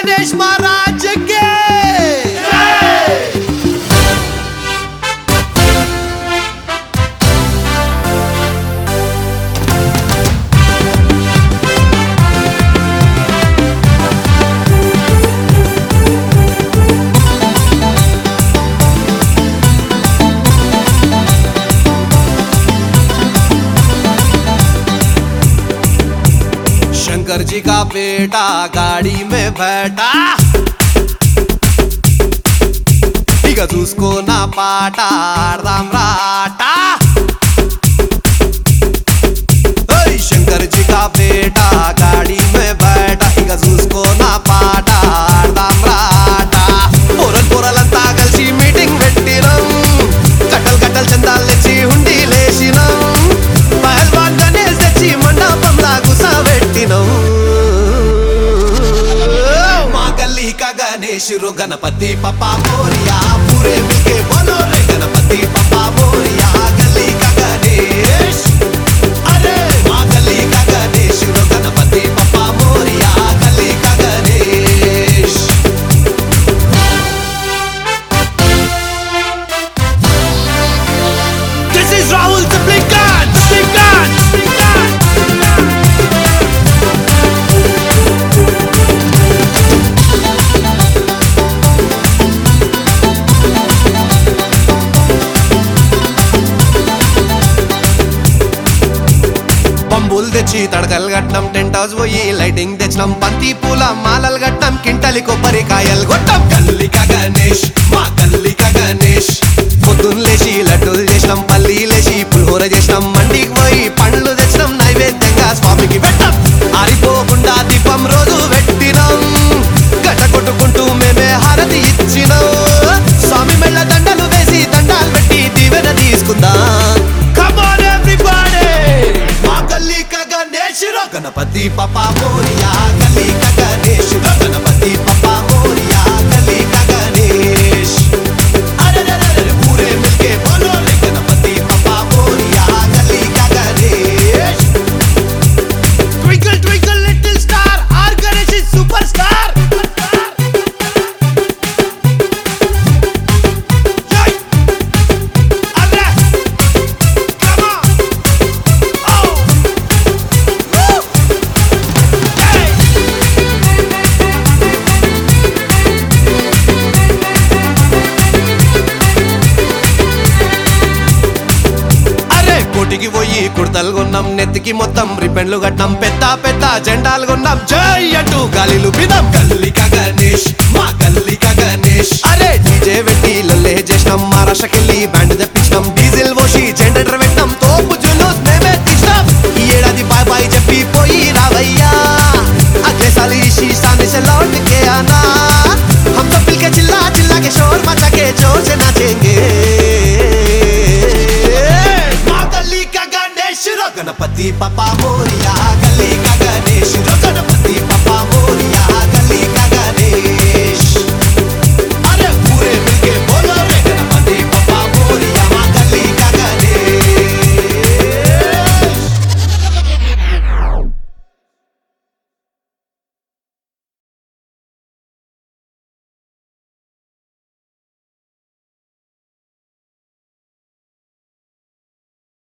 गणेश महाराज के शंकर जी का बेटा गाड़ी में बैठा ఇక చూసుకో నా పాట ఆడదాం రాట ఓయ్ శంకర్ జీ కా బేటా గాడి మే బైఠా ఇక చూసుకో నా పాట ఆడదాం రాట పొరల్ పొరలంతా కలిసి మీటింగ్ పెట్టినాం కట్టలు కట్టలు చందాలు తెచ్చి హుండీ లేసినాం పహల్వాన్ గణేష్ తెచ్చి మండపంలా గుసబెట్టినాం మా గల్లీ का गणेश रो गणपति पप्पा मोरिया पूरे मिलके बोलो रे गणपति पप्पा मोरिया गली का गणेश अरे माँ गली का गणेश रो गणपति पप्पा मोरिया गली का Ganesh This is Rahul the Blinkan, the Blinkan, Blinkan. పంబులు తెచ్చి తడకలు కట్టినాం టెంట్ హౌస్ పోయి లైటింగ్ తెచ్చినాం బంతి పూల మాలలు కట్టినాం కింటలి కొబ్బరికాయలు కొట్టాం కల్లిక గణేష్ మా కల్లిక గణేష్ పొద్దున్న లేచి లడ్డూలు చేసినాం పల్లి లేచి పులిహోర చేసినాం మండికి పోయి పండ్లు తెచ్చినాం నైవేద్యంగా స్వామికి పెట్టాం ఆరిపోకుండా దీపం రోజు పెట్టినాం గడ్డ కొట్టుకుంటూ మేమే హారతి ఇచ్చినాం స్వామి మెళ్ళ దండలు వేసి దండాలు పెట్టి దీవెన తీసుకుందాం Come on everybody! మా గల్లీ కా గణేష్ రో గణపతి పప్పా మోరియా గల్లీ కా గణేష్ రో గణపతి పప్పా మోరియా గల్లీ కా గణేష్ అరే రే రే రే పూరే మిల్కే బోలో రే గణపతి పప్పా మోరియా గల్లీ కా Ganesh Twinkle twinkle little star our Ganesh is superstar Jai! Arre! Come on! Oh! Woo! Hey! అరే కోటికి పోయి కుర్తలు కొన్నాం నెత్తికి మొత్తం రిబ్బన్లు కట్టాం పెద్ద పెద్ద జెండాలు కొన్నాం జై అంటూ గాలిలు బిదాం గల్లిక గణేష్ మా గల్లిక గణేష్ అరే డీజే పెట్టి లొల్లే చేసినాం మహారాష్ట్రకెళ్ళి బ్యాండ్ తెప్పించినాం డీజిల్ పోసి జెండర్ పెట్టినాం తోపు జులూస్ మేమే తీసినాం ఈ ఏడాది బాయ్ బాయ్ చెప్పి పోయి రావయ్యా అగ్లే సాలి शीशाने से लौट के आना हम सब मिलके चिल्ला चिल्ला के शोर मचा के जोर से नाचेंगे माँ गली का गणेश रो गणपति पापा मोरिया गली का गणेश रो गणपति पापा मोरिया